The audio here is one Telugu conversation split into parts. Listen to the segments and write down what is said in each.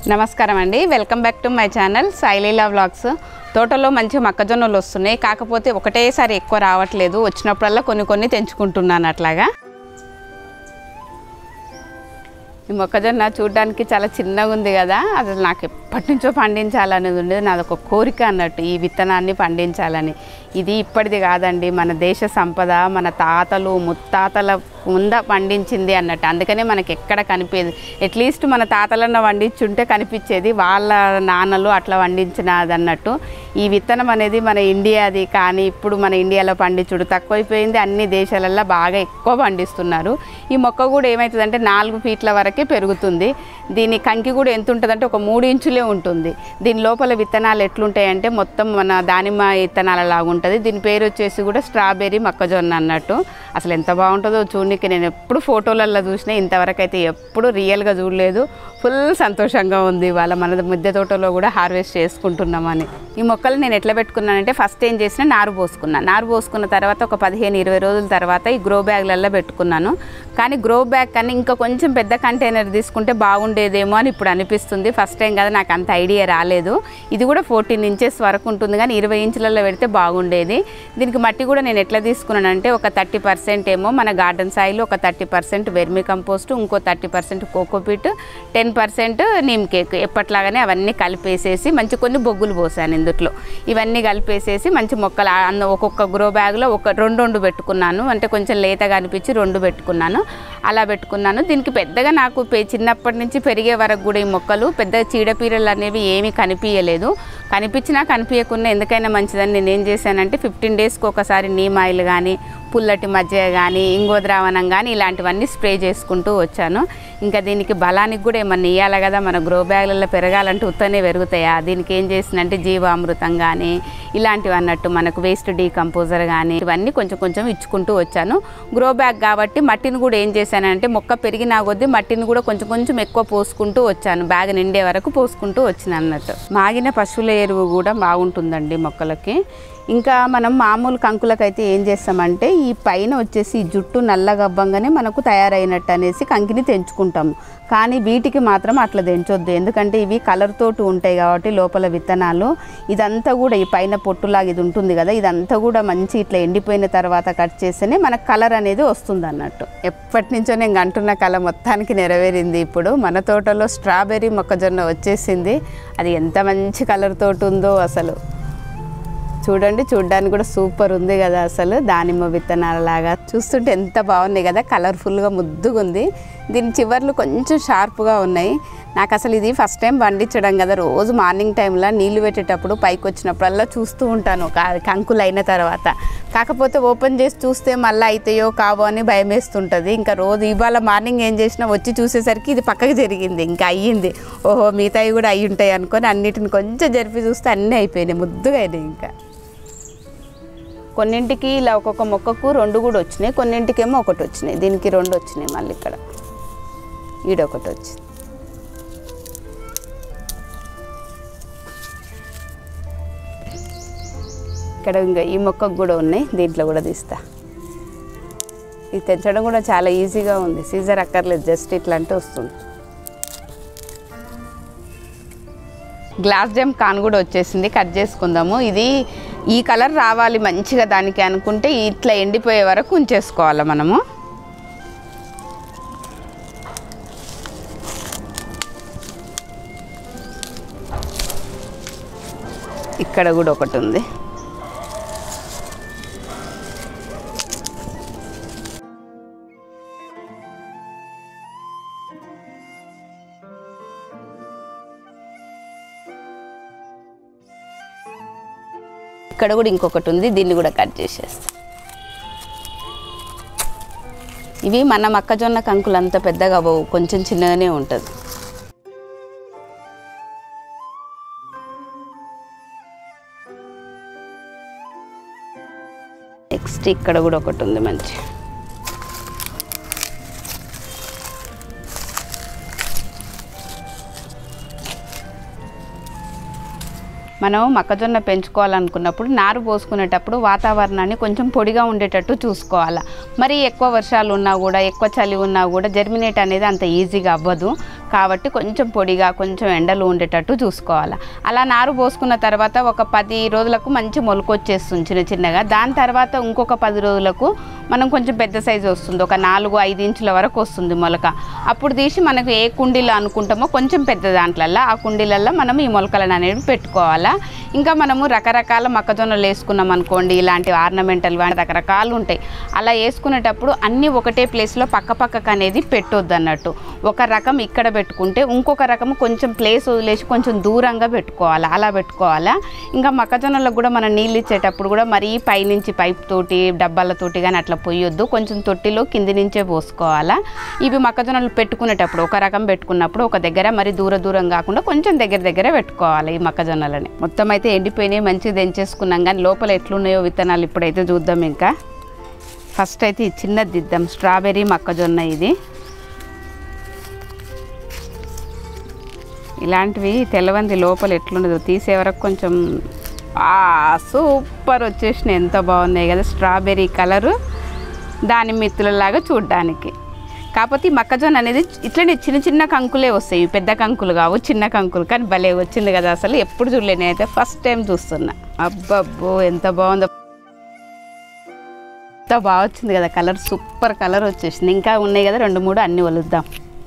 నమస్కారం అండి welcome back to my channel శైలీలా వ్లాగ్స్ తోటలో మంచి మొక్కజొన్నలు వస్తున్నాయి కాకపోతే ఒకటేసారి ఎక్కువ రావట్లేదు వచ్చినప్పుడల్లా కొన్ని కొన్ని తెంచుకుంటున్నాను అట్లాగా ఈ మొక్కజొన్న చూడడానికి చాలా చిన్నగా ఉంది కదా అది నాకు ఎప్పటి నుంచో పండించాలనేది ఉండేది నాది ఒక కోరిక అన్నట్టు ఈ విత్తనాన్ని పండించాలని ఇది ఇప్పటిది కాదండి మన దేశ సంపద మన తాతలు ముత్తాతల ముంద పండించింది అన్నట్టు అందుకనే మనకి ఎక్కడ కనిపించేది అట్లీస్ట్ మన తాతలన్న వండించుంటే కనిపించేది వాళ్ళ నాన్నలు అట్లా వండించినది అన్నట్టు ఈ విత్తనం అనేది మన ఇండియాది కానీ ఇప్పుడు మన ఇండియాలో పండించుడు తక్కువైపోయింది అన్ని దేశాలల్లో బాగా ఎక్కువ పండిస్తున్నారు ఈ మొక్క కూడా ఏమవుతుందంటే నాలుగు ఫీట్ల వరకే పెరుగుతుంది దీని కంకి కూడా ఎంత ఉంటుందంటే ఒక మూడు ఇంచులే ఉంటుంది దీని లోపల విత్తనాలు ఎట్లుంటాయంటే మొత్తం మన దానిమ్మ విత్తనాల లాగా ఉంటుంది దీని పేరు వచ్చేసి కూడా స్ట్రాబెర్రీ మొక్కజొన్న అన్నట్టు అసలు ఎంత బాగుంటుందో చూడనికి నేను ఎప్పుడు ఫోటోలలో చూసినా ఇంతవరకు అయితే ఎప్పుడు రియల్గా చూడలేదు ఫుల్ సంతోషంగా ఉంది వాళ్ళ మన మిద్దె తోటలో కూడా హార్వెస్ట్ చేసుకుంటున్నామని ఈ మొక్కలు నేను ఎట్లా పెట్టుకున్నానంటే ఫస్ట్ ఏం చేసిన నారు పోసుకున్నాను నారు పోసుకున్న తర్వాత ఒక పదిహేను ఇరవై రోజుల తర్వాత ఈ గ్రో బ్యాగ్లలో పెట్టుకున్నాను కానీ గ్రో బ్యాగ్ కన్నా ఇంకా కొంచెం పెద్ద కంటైనర్ తీసుకుంటే బాగుండేదేమో అని ఇప్పుడు అనిపిస్తుంది ఫస్ట్ టైం కదా నాకు అంత ఐడియా రాలేదు ఇది కూడా ఫోర్టీన్ ఇంచెస్ వరకు ఉంటుంది కానీ ఇరవై ఇంచులలో పెడితే బాగుండేది దీనికి మట్టి కూడా నేను ఎట్లా తీసుకున్నానంటే ఒక థర్టీ పర్సెంట్ ఏమో మన గార్డెన్ సాయిల్ ఒక థర్టీ పర్సెంట్ వెర్మి కంపోస్ట్ ఇంకో thirty percent cocopeat ten percent neem cake ఎప్పట్లాగానే అవన్నీ కలిపేసేసి మంచి కొన్ని బొగ్గులు పోసాను ఇందుట్లో ఇవన్నీ కలిపేసేసి మంచి మొక్కలు ఆ- అన్న ఒక్కొక్క గ్రో బ్యాగ్లో ఒక రెండు రెండు పెట్టుకున్నాను అంటే కొంచెం లేతగా అనిపించి రెండు పెట్టుకున్నాను అలా పెట్టుకున్నాను దీనికి పెద్దగా నాకు పె- చిన్నప్పటి నుంచి పెరిగే వరకు కూడా ఈ మొక్కలు పెద్ద చీడపీడలు అనేవి ఏమీ కనిపించలేదు కనిపించినా కనిపించకుండా ఎందుకైనా మంచిదని నేను ఏం చేశానంటే ఫిఫ్టీన్ డేస్కి ఒకసారి నీమ్ ఆయిల్ కానీ పుల్లటి మజ్జిగ కానీ ఇంగో ద్రావణం కానీ ఇలాంటివన్నీ స్ప్రే చేసుకుంటూ వచ్చాను ఇంకా దీనికి బలానికి కూడా ఏమన్నా ఇవ్వాలి కదా మన గ్రో బ్యాగ్లలో పెరగాలంటే ఉత్తనే పెరుగుతాయా దీనికి ఏం చేసిందంటే జీవామృతం కానీ ఇలాంటివి అన్నట్టు మనకు వేస్ట్ డీకంపోజర్ కానీ ఇవన్నీ కొంచెం కొంచెం ఇచ్చుకుంటూ వచ్చాను గ్రో బ్యాగ్ కాబట్టి మట్టిని కూడా ఏం చేశానంటే మొక్క పెరిగినా కొద్దీ మట్టిని కూడా కొంచెం కొంచెం ఎక్కువ పోసుకుంటూ వచ్చాను బ్యాగ్ నిండే వరకు పోసుకుంటూ వచ్చిన అన్నట్టు మాగిన పశువుల ఎరువు కూడా బాగుంటుందండి మొక్కలకి ఇంకా మనం మామూలు కంకులకైతే ఏం చేస్తామంటే ఈ పైన వచ్చేసి ఈ జుట్టు నల్లగవ్వంగానే మనకు తయారైనట్టు అనేసి కంకిని తెంచుకుంటాము కానీ వీటికి మాత్రం అట్లా తెంచొద్దు ఎందుకంటే ఇవి కలర్ తోటి ఉంటాయి కాబట్టి లోపల విత్తనాలు ఇదంతా కూడా ఈ పైన పొట్టులాగా ఇది ఉంటుంది కదా ఇదంతా కూడా మంచి ఇట్లా ఎండిపోయిన తర్వాత కట్ చేస్తేనే మనకు కలర్ అనేది వస్తుంది అన్నట్టు ఎప్పటి నుంచో నేను అంటున్న కళ మొత్తానికి నెరవేరింది ఇప్పుడు మన తోటలో స్ట్రాబెర్రీ మొక్కజొన్న వచ్చేసింది అది ఎంత మంచి కలర్ తోటి ఉందో అసలు చూడండి చూడడానికి కూడా సూపర్ ఉంది కదా అసలు దానిమ్మ విత్తనాల లాగా చూస్తుంటే ఎంత బాగుంది కదా కలర్ఫుల్గా ముద్దుగా ఉంది దీని చివర్లు కొంచెం షార్ప్గా ఉన్నాయి నాకు అసలు ఇది ఫస్ట్ టైం పండించడం కదా రోజు మార్నింగ్ టైంలో నీళ్లు పెట్టేటప్పుడు పైకి వచ్చినప్పుడల్లా చూస్తూ ఉంటాను కా- కంకులు అయిన తర్వాత కాకపోతే ఓపెన్ చేసి చూస్తే మళ్ళీ అవుతాయో కావో అని భయం వేస్తుంటుంది ఇంకా రోజు ఇవాళ మార్నింగ్ ఏం చేసినా వచ్చి చూసేసరికి ఇది పక్కకి జరిగింది ఇంకా అయ్యింది ఓహో మిగతాయి కూడా అయ్యి ఉంటాయి అనుకొని అన్నిటిని కొంచెం జరిపి చూస్తే అన్నీ అయిపోయినాయి ముద్దుగా అయినాయి ఇంకా కొన్నింటికి ఇలా ఒక్కొక్క మొక్కకు రెండు కూడా వచ్చినాయి కొన్నింటికేమో ఒకటి వచ్చినాయి దీనికి రెండు వచ్చినాయి మళ్ళీ ఇక్కడ ఈడొకటి వచ్చింది ఇక్కడ ఇంకా ఈ మొక్కకు కూడా ఉన్నాయి దీంట్లో కూడా తీస్తా ఇది తెంచడం కూడా చాలా ఈజీగా ఉంది సీజర్ అక్కర్లేదు జస్ట్ ఇట్లా అంటే వస్తుంది గ్లాస్ జామ్ కాన్ కూడా వచ్చేసింది కట్ చేసుకుందాము ఇది ఈ కలర్ రావాలి మంచిగా దానికి అనుకుంటే ఇట్లా ఎండిపోయే వరకు ఉంచేసుకోవాలి మనము ఇక్కడ కూడా ఒకటి ఉంది ఇక్కడ కూడా ఇంకొకటి ఉంది దీన్ని కూడా కట్ చేసేస్తా ఇవి మన మొక్కజొన్న కంకులు అంత పెద్దగా అవ్వవు కొంచెం చిన్నగానే ఉంటుంది నెక్స్ట్ ఇక్కడ కూడా ఒకటి ఉంది మంచి మనం మొక్కజొన్న పెంచుకోవాలనుకున్నప్పుడు నారు పోసుకునేటప్పుడు వాతావరణాన్ని కొంచెం పొడిగా ఉండేటట్టు చూసుకోవాలి మరి ఎక్కువ వర్షాలు ఉన్నా కూడా ఎక్కువ చలి ఉన్నా కూడా జర్మినేట్ అనేది అంత ఈజీగా అవ్వదు కాబట్టి కొంచెం పొడిగా కొంచెం ఎండలు ఉండేటట్టు చూసుకోవాలి అలా నారు పోసుకున్న తర్వాత ఒక పది రోజులకు మంచి మొలక వచ్చేస్తుంది చిన్న చిన్నగా దాని తర్వాత ఇంకొక పది రోజులకు మనం కొంచెం పెద్ద సైజు వస్తుంది ఒక నాలుగు ఐదు ఇంచుల వరకు వస్తుంది మొలక అప్పుడు తీసి మనకు ఏ కుండీలో అనుకుంటామో కొంచెం పెద్ద దాంట్లల్లో ఆ కుండీలల్లో మనం ఈ మొలకలను అనేవి పెట్టుకోవాలా ఇంకా మనము రకరకాల మొక్కజొన్నలు వేసుకున్నాం అనుకోండి ఇలాంటి ఆర్నమెంటల్ వాటి రకరకాలు ఉంటాయి అలా వేసుకునేటప్పుడు అన్నీ ఒకటే ప్లేస్లో పక్క పక్కకు అనేది పెట్టొద్దు అన్నట్టు ఒక రకం ఇక్కడ పెట్టుకుంటే ఇంకొక రకం కొంచెం ప్లేస్ వదిలేసి కొంచెం దూరంగా పెట్టుకోవాలి అలా పెట్టుకోవాలా ఇంకా మొక్కజొన్నలకు కూడా మనం నీళ్ళు ఇచ్చేటప్పుడు కూడా మరీ పైనుంచి పైప్ తోటి డబ్బాలతోటి కానీ అట్లా పోయొద్దు కొంచెం తొట్టిలో కింది నుంచే పోసుకోవాలా ఇవి మొక్కజొన్నలు పెట్టుకునేటప్పుడు ఒక రకం పెట్టుకున్నప్పుడు ఒక దగ్గర మరి దూర దూరం కాకుండా కొంచెం దగ్గర దగ్గర పెట్టుకోవాలి ఈ మొక్కజొన్నలని మొత్తం అయితే ఎండిపోయినాయి మంచిగా దించేసుకున్నాం కానీ లోపల ఎట్లున్నాయో విత్తనాలు ఇప్పుడైతే చూద్దాం ఇంకా ఫస్ట్ అయితే ఈ చిన్నది దిద్దాం స్ట్రాబెర్రీ మొక్కజొన్న ఇది ఇలాంటివి తెల్లవంది లోపల ఎట్లుండదు తీసే వరకు కొంచెం ఆ సూపర్ వచ్చేసినాయి ఎంత బాగున్నాయి కదా స్ట్రాబెర్రీ కలరు దాని మిత్రులలాగా చూడ్డానికి కాకపోతే ఈ మొక్కజొన్న అనేది ఇట్లనే చిన్న చిన్న కంకులే వస్తాయి పెద్ద కంకులు కావు చిన్న కంకులు కానీ భలే వచ్చింది కదా అసలు ఎప్పుడు చూడలే నేనైతే ఫస్ట్ టైం చూస్తున్నా అబ్బబ్బో ఎంత బాగుందో ఎంత బాగా వచ్చింది కదా కలర్ సూపర్ కలర్ వచ్చేసింది ఇంకా ఉన్నాయి కదా రెండు మూడు అన్నీ వలుద్దాం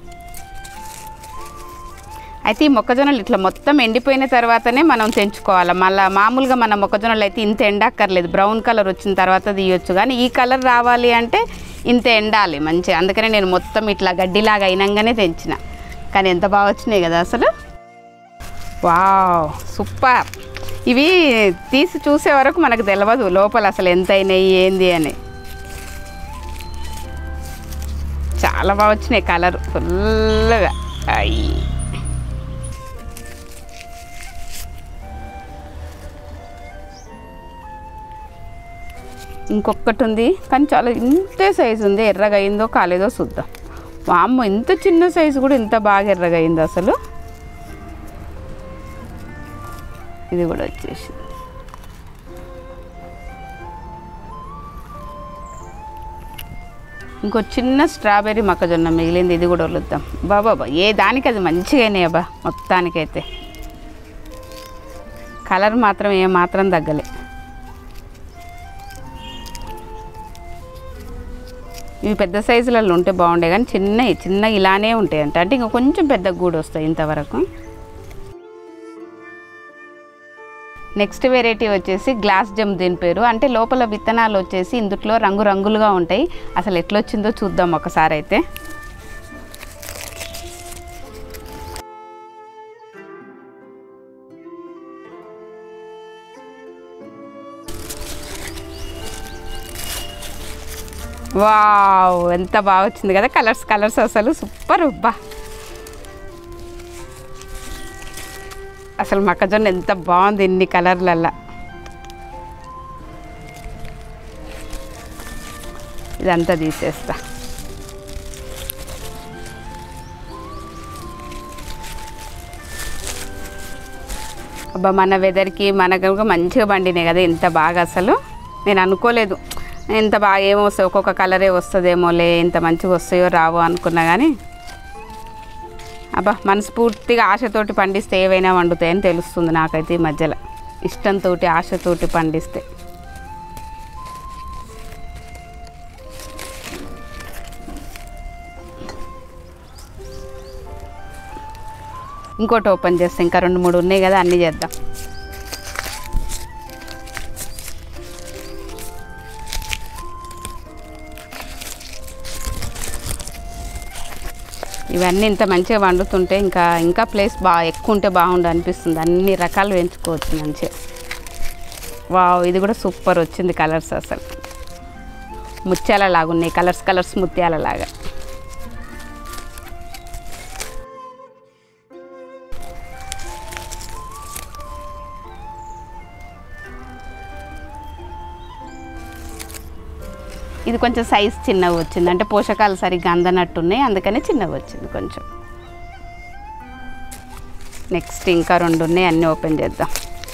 అయితే ఈ మొక్కజొన్నలు ఇట్లా మొత్తం ఎండిపోయిన తర్వాతనే మనం తెంచుకోవాలి మళ్ళీ మామూలుగా మన మొక్కజొన్నలు అయితే ఇంత ఎండక్కర్లేదు బ్రౌన్ కలర్ వచ్చిన తర్వాత తీయొచ్చు కానీ ఈ కలర్ రావాలి అంటే ఇంత ఎండాలి మంచిగా అందుకనే నేను మొత్తం ఇట్లా గడ్డిలాగా అయినంగానే తెంచిన కానీ ఎంత బాగా వచ్చినాయి కదా అసలు వావ్ సూపర్ ఇవి తీసి చూసే వరకు మనకు తెలియదు లోపల అసలు ఎంత అయినాయి ఏంది అని చాలా బాగా వచ్చినాయి కలర్ ఫుల్గా అయ్యి ఇంకొకటి ఉంది కానీ చాలా ఇంతే సైజు ఉంది ఎర్రగా అయిందో కాలేదో చూద్దాం వామ్మో ఇంత చిన్న సైజు కూడా ఇంత బాగా ఎర్రగా అయింది అసలు ఇది కూడా వచ్చేసి ఇంకో చిన్న స్ట్రాబెర్రీ మొక్కజొన్న మిగిలింది ఇది కూడా వదులుద్దాం బాబా ఏ దానికి అది మంచిగానే అబ్బా మొత్తానికైతే కలర్ మాత్రం ఏ మాత్రం తగ్గలే ఇవి పెద్ద సైజులలో ఉంటే బాగుండే కానీ చిన్నవి చిన్న ఇలానే ఉంటాయి అంట అంటే ఇంకా కొంచెం పెద్ద గూడు వస్తాయి ఇంతవరకు నెక్స్ట్ వెరైటీ వచ్చేసి గ్లాస్ జమ్ దీని పేరు అంటే లోపల విత్తనాలు వచ్చేసి ఇందులో రంగు రంగులుగా ఉంటాయి అసలు ఎట్లా వచ్చిందో చూద్దాం ఒకసారి అయితే వావ్ ఎంత బాగా వచ్చింది కదా కలర్స్ కలర్స్ అసలు సూపర్ ఉబ్బా అసలు మొక్కజొన్న ఎంత బాగుంది ఇన్ని కలర్లల్లా ఇదంతా తీసేస్తా అబ్బా మన వెదర్కి మనకు కూడా మంచిగా పండినాయి కదా ఎంత బాగా అసలు నేను అనుకోలేదు ఎంత బాగా ఏమో వస్తాయి ఒక్కొక్క కలరే వస్తుందేమోలే ఇంత మంచిగా వస్తాయో రావో అనుకున్నా కానీ అబ్బా మనస్ఫూర్తిగా ఆశతోటి పండిస్తే ఏవైనా వండుతాయని తెలుస్తుంది నాకైతే ఈ మధ్యలో ఇష్టంతో ఆశతోటి పండిస్తే ఇంకోటి ఓపెన్ చేస్తే ఇంకా రెండు మూడు ఉన్నాయి కదా అన్నీ చేద్దాం ఇవన్నీ ఇంత మంచిగా వండుతుంటే ఇంకా ఇంకా ప్లేస్ బాగా ఎక్కువ ఉంటే బాగుండు అనిపిస్తుంది అన్ని రకాలు పెంచుకోవచ్చు మంచిగా వావ్ ఇది కూడా సూపర్ వచ్చింది కలర్స్ అసలు ముత్యాల లాగా ఉన్నాయి కలర్స్ కలర్స్ ముత్యాల లాగా ఇది కొంచెం సైజ్ చిన్నగా వచ్చింది అంటే పోషకాలు సరిగ్గా అందనట్టున్నాయి అందుకని చిన్నగా వచ్చింది కొంచెం నెక్స్ట్ ఇంకా రెండు ఉన్నాయి అన్నీ ఓపెన్ చేద్దాం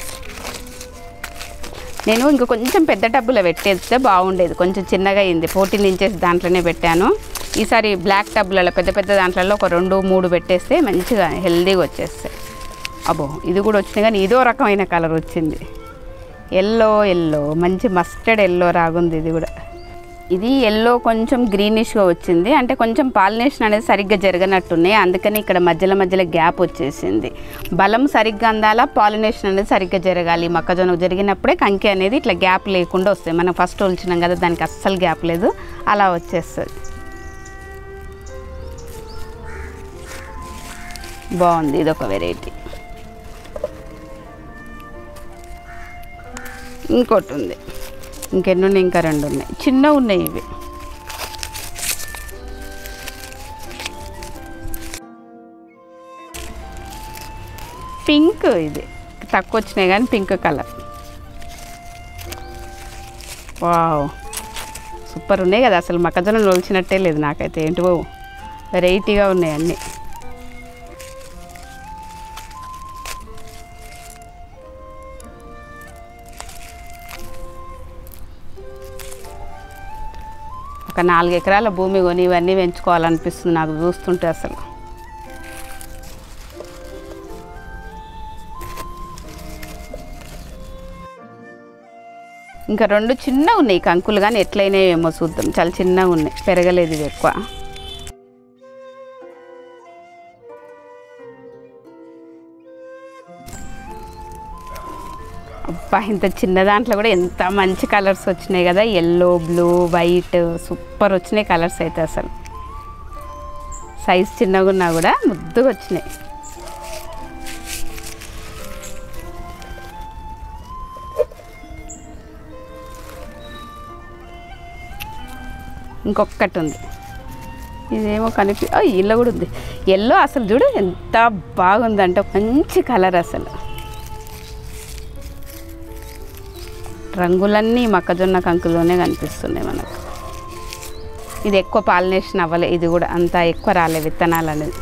నేను ఇంకా కొంచెం పెద్ద టబ్బులో పెట్టేస్తే బాగుండేది కొంచెం చిన్నగా అయింది ఫోర్టీన్ ఇంచెస్ దాంట్లోనే పెట్టాను ఈసారి బ్లాక్ టబ్లలో పెద్ద పెద్ద దాంట్లలో ఒక రెండు మూడు పెట్టేస్తే మంచిగా హెల్దీగా వచ్చేస్తాయి అబ్బో ఇది కూడా వచ్చింది కానీ ఇదో రకమైన కలర్ వచ్చింది ఎల్లో ఎల్లో మంచి మస్టర్డ్ ఎల్లో రాగుంది ఇది కూడా ఇది ఎల్లో కొంచెం గ్రీనిష్గా వచ్చింది అంటే కొంచెం పాలినేషన్ అనేది సరిగ్గా జరగనట్టున్నాయి అందుకని ఇక్కడ మధ్యలో మధ్యలో గ్యాప్ వచ్చేసింది బలం సరిగ్గా అందాలా పాలినేషన్ అనేది సరిగ్గా జరగాలి మొక్కజొన్న జరిగినప్పుడే కంకి అనేది ఇట్లా గ్యాప్ లేకుండా వస్తాయి మనం ఫస్ట్ ఒలిచినాం కదా దానికి అస్సలు గ్యాప్ లేదు అలా వచ్చేస్తుంది బాగుంది ఇది ఒక వెరైటీ ఇంకోటి ఉంది ఇంకెన్ని ఉన్నాయి ఇంకా రెండు ఉన్నాయి చిన్న ఉన్నాయి ఇవి పింక్ ఇది తక్కువ వచ్చినాయి కానీ పింక్ కలర్ వావ్ సూపర్ ఉన్నాయి కదా అసలు మొక్కజొన్న నొలిచినట్టే లేదు నాకైతే ఏంటివో వెరైటీగా ఉన్నాయి అన్నీ ఒక నాలుగు ఎకరాల భూమి కొని ఇవన్నీ పెంచుకోవాలనిపిస్తుంది నాకు చూస్తుంటే అసలు ఇంకా రెండు చిన్నగా ఉన్నాయి కంకులు కానీ ఎట్లయినాయో ఏమో చూద్దాం చాలా చిన్నగా ఉన్నాయి పెరగలేదు ఇది ఎక్కువ అబ్బా ఇంత చిన్న దాంట్లో కూడా ఎంత మంచి కలర్స్ వచ్చినాయి కదా ఎల్లో బ్లూ వైట్ సూపర్ వచ్చినాయి కలర్స్ అయితే అసలు సైజ్ చిన్నగా ఉన్నా కూడా ముద్దుగా వచ్చినాయి ఇంకొకటి ఉంది ఇదేమో కనిపి ఓ, ఇల్లు కూడా ఉంది ఎల్లో అసలు చూడు ఎంత బాగుందంటే మంచి కలర్ అసలు రంగులన్నీ మొక్కజొన్న కంకులోనే కనిపిస్తున్నాయి మనకు ఇది ఎక్కువ పాలినేషన్ అవ్వలే ఇది కూడా అంత ఎక్కువ రాలే విత్తనాలు అనేది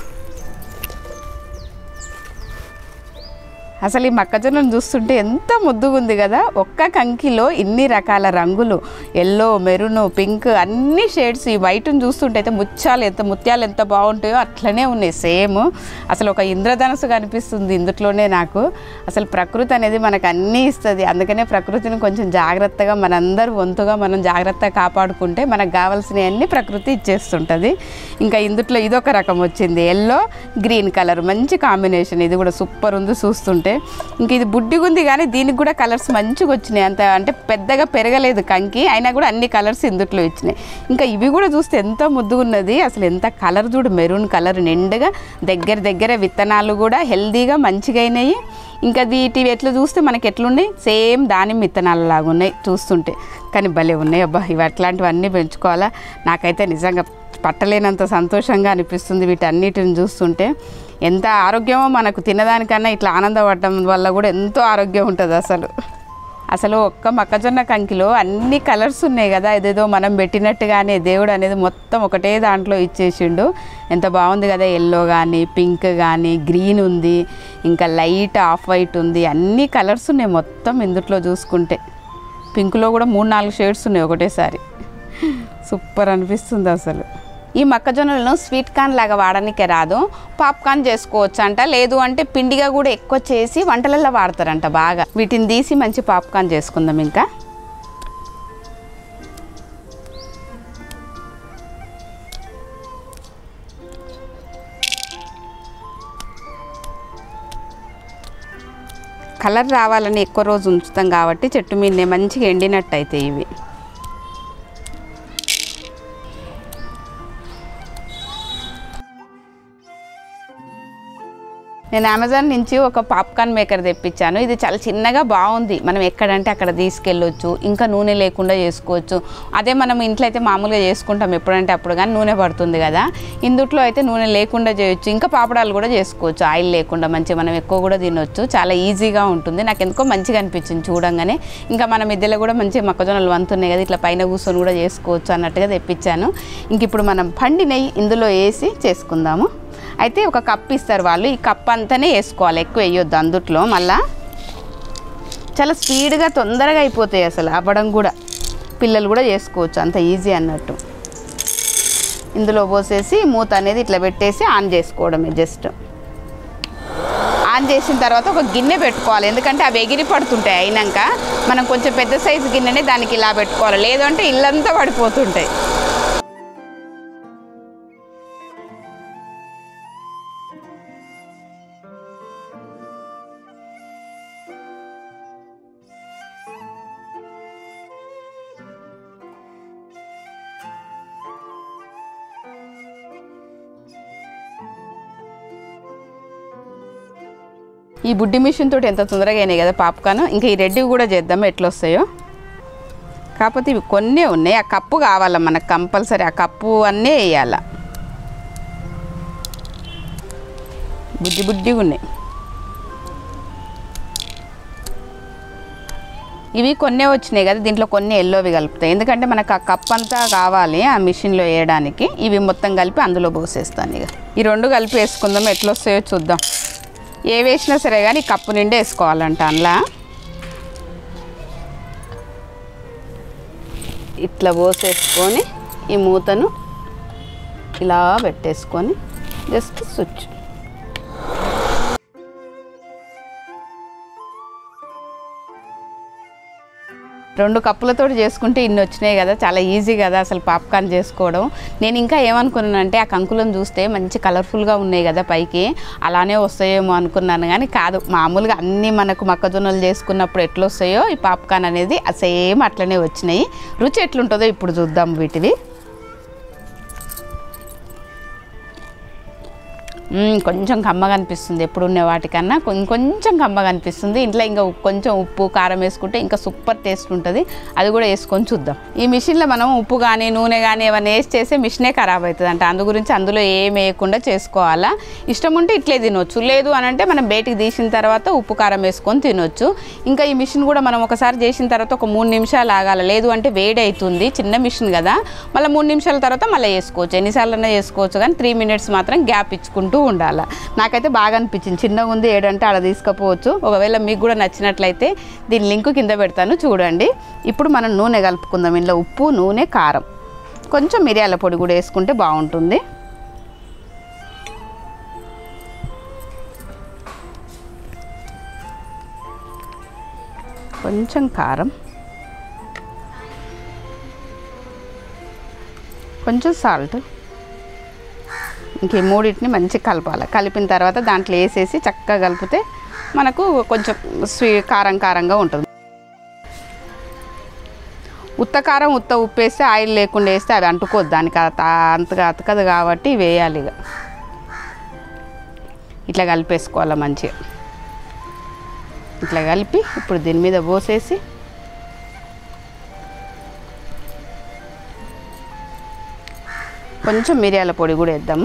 అసలు ఈ మొక్కజొన్నను చూస్తుంటే ఎంత ముద్దుగా ఉంది కదా ఒక్క కంకిలో ఇన్ని రకాల రంగులు ఎల్లో మెరూన్ పింక్ అన్ని షేడ్స్ ఈ వైట్ని చూస్తుంటే అయితే ముత్యాలు ఎంత ముత్యాలు ఎంత బాగుంటాయో అట్లనే ఉన్నాయి సేమ్ అసలు ఒక ఇంద్రధనస్సు కనిపిస్తుంది ఇందులోనే నాకు అసలు ప్రకృతి అనేది మనకు అన్నీ ఇస్తుంది అందుకనే ప్రకృతిని కొంచెం జాగ్రత్తగా మనందరూ వంతుగా మనం జాగ్రత్తగా కాపాడుకుంటే మనకు కావాల్సినవన్నీ ప్రకృతి ఇచ్చేస్తుంటుంది ఇంకా ఇందుట్లో ఇదొక రకం వచ్చింది ఎల్లో గ్రీన్ కలర్ మంచి కాంబినేషన్ ఇది కూడా సూపర్ ఉంది చూస్తుంటే ఇంక ఇది బుడ్డిగా ఉంది కానీ దీనికి కూడా కలర్స్ మంచిగా వచ్చినాయి అంత అంటే పెద్దగా పెరగలేదు కంకి అయినా కూడా అన్ని కలర్స్ ఇందుట్లో ఇచ్చినాయి ఇంకా ఇవి కూడా చూస్తే ఎంత ముద్దుగా ఉన్నది అసలు ఎంత కలర్ చూడు మెరూన్ కలర్ నిండుగా దగ్గర దగ్గర విత్తనాలు కూడా హెల్దీగా మంచిగా అయినాయి ఇంకా వీటివి ఎట్లా చూస్తే మనకి ఎట్లున్నాయి సేమ్ దానిమ్మ విత్తనాలు లాగా ఉన్నాయి చూస్తుంటే కానీ భలే ఉన్నాయి అబ్బా ఇవి అట్లాంటివన్నీ పెంచుకోవాలా నాకైతే నిజంగా పట్టలేనంత సంతోషంగా అనిపిస్తుంది వీటన్నిటిని చూస్తుంటే ఎంత ఆరోగ్యమో మనకు తినదానికన్నా ఇట్లా ఆనందపడటం వల్ల కూడా ఎంతో ఆరోగ్యం ఉంటుంది అసలు అసలు ఒక్క మొక్కజొన్న కంకిలో అన్ని కలర్స్ ఉన్నాయి కదా ఇదేదో మనం పెట్టినట్టుగానే దేవుడు అనేది మొత్తం ఒకటే దాంట్లో ఇచ్చేసిండు ఎంత బాగుంది కదా ఎల్లో కానీ పింక్ కానీ గ్రీన్ ఉంది ఇంకా లైట్ ఆఫ్ వైట్ ఉంది అన్ని కలర్స్ ఉన్నాయి మొత్తం ఇందుట్లో చూసుకుంటే పింక్లో కూడా మూడు నాలుగు షేడ్స్ ఉన్నాయి ఒకటేసారి సూపర్ అనిపిస్తుంది అసలు ఈ మొక్కజొన్నలను స్వీట్ కార్న్ లాగా వాడడానికి రాదు పాప్కార్న్ చేసుకోవచ్చు అంట లేదు అంటే పిండిగా కూడా ఎక్కువ చేసి వంటలలో వాడతారంట బాగా వీటిని తీసి మంచి పాప్కార్న్ చేసుకుందాం ఇంకా కలర్ రావాలని ఎక్కువ రోజు ఉంచుతాం కాబట్టి చెట్టు మీదనే మంచిగా ఎండినట్టు అయితే ఇవి నేను అమెజాన్ నుంచి ఒక పాప్కార్న్ మేకర్ తెప్పించాను ఇది చాలా చిన్నగా బాగుంది మనం ఎక్కడంటే అక్కడ తీసుకెళ్ళొచ్చు ఇంకా నూనె లేకుండా చేసుకోవచ్చు అదే మనం ఇంట్లో అయితే మామూలుగా చేసుకుంటాం ఎప్పుడంటే అప్పుడు కానీ నూనె పడుతుంది కదా ఇందుట్లో అయితే నూనె లేకుండా చేయొచ్చు ఇంకా పాపడాలు కూడా చేసుకోవచ్చు ఆయిల్ లేకుండా మంచిగా మనం ఎక్కువ కూడా తినొచ్చు చాలా ఈజీగా ఉంటుంది నాకు ఎందుకో మంచిగా అనిపించింది చూడంగానే ఇంకా మన మిద్దెలో కూడా మంచిగా మొక్కజొన్నలు వంతున్నాయి కదా ఇట్లా పైన కూర్చొని కూడా చేసుకోవచ్చు అన్నట్టుగా తెప్పించాను ఇంక ఇప్పుడు మనం పండి నెయ్యి ఇందులో వేసి చేసుకుందాము అయితే ఒక కప్ ఇస్తారు వాళ్ళు ఈ కప్ అంతానే వేసుకోవాలి ఎక్కువ వేయొద్దు అందుట్లో మళ్ళా చాలా స్పీడ్గా తొందరగా అయిపోతాయి అసలు అవ్వడం కూడా పిల్లలు కూడా చేసుకోవచ్చు అంత ఈజీ అన్నట్టు ఇందులో పోసేసి మూత అనేది ఇట్లా పెట్టేసి ఆన్ చేసుకోవడమే జస్ట్ ఆన్ చేసిన తర్వాత ఒక గిన్నె పెట్టుకోవాలి ఎందుకంటే అవి ఎగిరి పడుతుంటాయి అయినాక మనం కొంచెం పెద్ద సైజు గిన్నెనే దానికి ఇలా పెట్టుకోవాలి లేదంటే ఇల్లంతా పడిపోతుంటాయి ఈ బుడ్డి మిషన్ తోటి ఎంత తొందరగా అయినాయి కదా పాప్కార్న్ ఇంకా ఈ రెడ్డి కూడా చేద్దాం ఎట్లా వస్తాయో కాకపోతే ఇవి కొన్నే ఉన్నాయి ఆ కప్పు కావాలా మనకు కంపల్సరీ ఆ కప్పు అన్నీ వేయాల బుడ్డి బుడ్డిగా ఉన్నాయి ఇవి కొన్నే వచ్చినాయి కదా దీంట్లో కొన్ని ఎల్లోవి కలుపుతాయి ఎందుకంటే మనకు ఆ కప్ అంతా కావాలి ఆ మిషన్లో వేయడానికి ఇవి మొత్తం కలిపి అందులో పోసేస్తాను ఇక ఈ రెండు కలిపి వేసుకుందాం ఎట్లా వస్తాయో చూద్దాం ఏ వేసినా సరే కానీ కప్పు నిండా వేసుకోవాలంట అందులో ఇట్లా పోసేసుకొని ఈ మూతను ఇలా పెట్టేసుకొని జస్ట్ స్విచ్ రెండు కప్పులతో చేసుకుంటే ఇన్ని వచ్చినాయి కదా చాలా ఈజీ కదా అసలు పాప్కార్న్ చేసుకోవడం నేను ఇంకా ఏమనుకున్నానంటే ఆ కంకులను చూస్తే మంచి కలర్ఫుల్గా ఉన్నాయి కదా పైకి అలానే వస్తాయేమో అనుకున్నాను కానీ కాదు మామూలుగా అన్నీ మనకు మొక్కజొన్నలు చేసుకున్నప్పుడు ఎట్లా వస్తాయో ఈ పాప్కార్న్ అనేది సేమ్ అట్లనే వచ్చినాయి రుచి ఎట్లుంటుందో ఇప్పుడు చూద్దాం వీటివి మ్మ్, కొంచెం కమ్మగా అనిపిస్తుంది ఎప్పుడు ఉండే వాటికన్నా కొం- కొంచెం కమ్మగా అనిపిస్తుంది ఇంట్లో ఇంకా ఉప్పు- కొంచెం ఉప్పు కారం వేసుకుంటే ఇంకా సూపర్ టేస్ట్ ఉంటుంది అది కూడా వేసుకొని చూద్దాం ఈ మిషన్లో మనం ఉప్పు కానీ నూనె కానీ ఏమైనా వేసి చేస్తే మిషనే ఖరాబ్ అవుతుంది అంట అందు గురించి అందులో ఏం వేయకుండా చేసుకోవాలా ఇష్టం ఉంటే ఇట్లే తినొచ్చు లేదు అని అంటే మనం బయటికి తీసిన తర్వాత ఉప్పు కారం వేసుకొని తినొచ్చు ఇంకా ఈ మిషన్ కూడా మనం ఒకసారి చేసిన తర్వాత ఒక మూడు నిమిషాలు ఆగాలి లేదు అంటే వేడి అవుతుంది చిన్న మిషన్ కదా మళ్ళీ మూడు నిమిషాల తర్వాత మళ్ళీ వేసుకోవచ్చు ఎన్నిసార్లైనా చేసుకోవచ్చు కానీ త్రీ మినిట్స్ మాత్రం గ్యాప్ ఇచ్చుకుంటూ ఉండాలి నాకైతే బాగా అనిపించింది చిన్నగా ఉంది ఏడంటే అలా తీసుకుపోవచ్చు ఒకవేళ మీకు కూడా నచ్చినట్లయితే దీని లింక్ కింద పెడతాను చూడండి ఇప్పుడు మనం నూనె కలుపుకుందాం ఇందులో ఉప్పు నూనె కారం కొంచెం మిరియాల పొడి కూడా వేసుకుంటే బాగుంటుంది కొంచెం కారం కొంచెం సాల్ట్ ఇంక ఈ మూడింటిని మంచిగా కలపాలి కలిపిన తర్వాత దాంట్లో వేసేసి చక్కగా కలిపితే మనకు కొంచెం స్వీ కారం కారంగా ఉంటుంది ఉత్త కారం ఉత్త ఉప్పు వేస్తే ఆయిల్ లేకుండా వేస్తే అవి అంటుకోదు దానికి అత- అంతగా అతకదు కాబట్టి ఇవి వేయాలి ఇక ఇట్లా కలిపేసుకోవాలి మంచిగా ఇట్లా కలిపి ఇప్పుడు దీని మీద పోసేసి కొంచెం మిరియాల పొడి కూడా వేద్దాము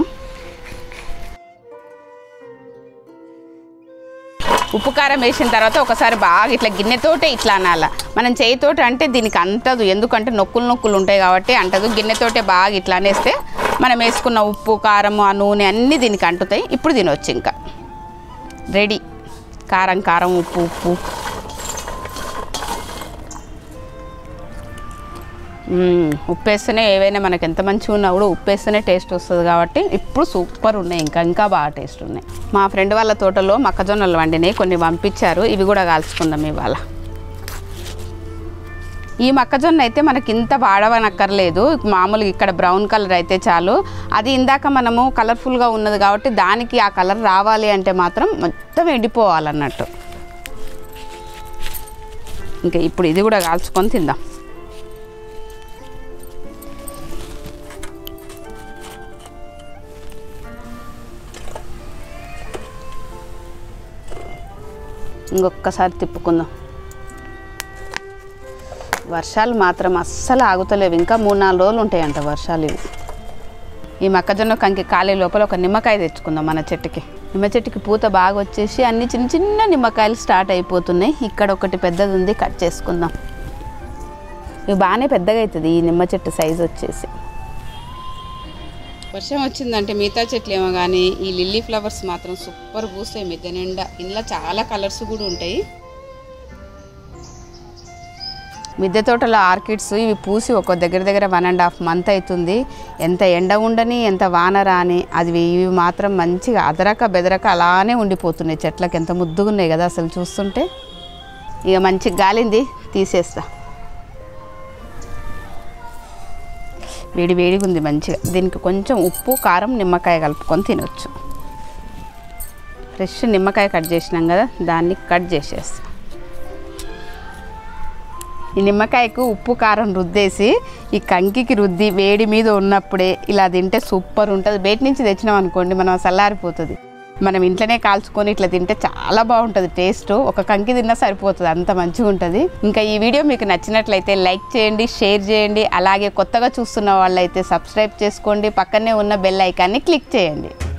ఉప్పు కారం వేసిన తర్వాత ఒకసారి బాగా ఇట్లా గిన్నెతోటే ఇట్లా అనాల మనం చేయితోటి అంటే దీనికి అంటదు ఎందుకంటే నొక్కులు నొక్కులు ఉంటాయి కాబట్టి అంటదు గిన్నెతోటే బాగా ఇట్లా అనేస్తే మనం వేసుకున్న ఉప్పు కారం ఆ నూనె అన్నీ దీనికి అంటుతాయి ఇప్పుడు తినొచ్చు ఇంకా రెడీ కారం కారం ఉప్పు ఉప్పు మ్మ్. ఉప్పు వేస్తేనే ఏవైనా మనకి ఎంత మంచిగా ఉన్నా కూడా ఉప్పు వేస్తేనే టేస్ట్ వస్తుంది కాబట్టి ఇప్పుడు సూపర్ ఉన్నాయి ఇంకా ఇంకా బాగా టేస్ట్ ఉన్నాయి మా ఫ్రెండ్ వాళ్ళ తోటలో మొక్కజొన్నలు వండినాయి కొన్ని పంపించారు ఇవి కూడా కాల్చుకుందాం ఇవాళ ఈ మొక్కజొన్న అయితే మనకి ఇంత వాడవనక్కర్లేదు మామూలుగా ఇక్కడ బ్రౌన్ కలర్ అయితే చాలు అది ఇందాక మనము కలర్ఫుల్గా ఉన్నది కాబట్టి దానికి ఆ కలర్ రావాలి అంటే మాత్రం మొత్తం ఎండిపోవాలన్నట్టు ఇంకా ఇప్పుడు ఇది కూడా కాల్చుకొని తిందాం ఇంకొక్కసారి తిప్పుకుందాం వర్షాలు మాత్రం అస్సలు ఆగుతలేవు ఇంకా మూడు నాలుగు రోజులు ఉంటాయంట వర్షాలు ఇవి ఈ మొక్కజొన్న కంకి ఖాళీ లోపల ఒక నిమ్మకాయ తెచ్చుకుందాం మన చెట్టుకి నిమ్మ చెట్టుకి పూత బాగా వచ్చేసి అన్ని చిన్న చిన్న నిమ్మకాయలు స్టార్ట్ అయిపోతున్నాయి ఇక్కడ ఒకటి పెద్దది ఉంది కట్ చేసుకుందాం ఇవి బాగానే పెద్దగా అవుతుంది ఈ నిమ్మ చెట్టు సైజు వచ్చేసి వర్షం వచ్చిందంటే మిగతా చెట్లు ఏమో కానీ ఈ లిల్లీ ఫ్లవర్స్ మాత్రం సూపర్ పూస్తాయి మిద్దె నిండా ఇందులో చాలా కలర్స్ కూడా ఉంటాయి మిద్దె తోటలో ఆర్కిడ్స్ ఇవి పూసి ఒక దగ్గర దగ్గర వన్ అండ్ హాఫ్ మంత్ అవుతుంది ఎంత ఎండ ఉండని ఎంత వాన రాని అది ఇవి మాత్రం మంచిగా అదరక బెదరక అలానే ఉండిపోతున్నాయి చెట్లకు ఎంత ముద్దుగా ఉన్నాయి కదా అసలు చూస్తుంటే ఇక మంచి గాలింది తీసేస్తా వేడి వేడిగా ఉంది మంచిగా దీనికి కొంచెం ఉప్పు కారం నిమ్మకాయ కలుపుకొని తినొచ్చు ఫ్రెష్ నిమ్మకాయ కట్ చేసినాం కదా దాన్ని కట్ చేసేస్తాం ఈ నిమ్మకాయకు ఉప్పు కారం రుద్దేసి ఈ కంకికి రుద్ది వేడి మీద ఉన్నప్పుడే ఇలా తింటే సూపర్ ఉంటుంది బయట నుంచి తెచ్చినాం అనుకోండి మనం చల్లారిపోతుంది మనం ఇంట్లోనే కాల్చుకొని ఇట్లా తింటే చాలా బాగుంటుంది టేస్ట్ ఒక కంకి తిన్నా సరిపోతుంది అంత మంచిగా ఉంటుంది ఇంకా ఈ వీడియో మీకు నచ్చినట్లయితే లైక్ చేయండి షేర్ చేయండి అలాగే కొత్తగా చూస్తున్న వాళ్ళైతే సబ్స్క్రైబ్ చేసుకోండి పక్కనే ఉన్న బెల్ ఐకాన్ని క్లిక్ చేయండి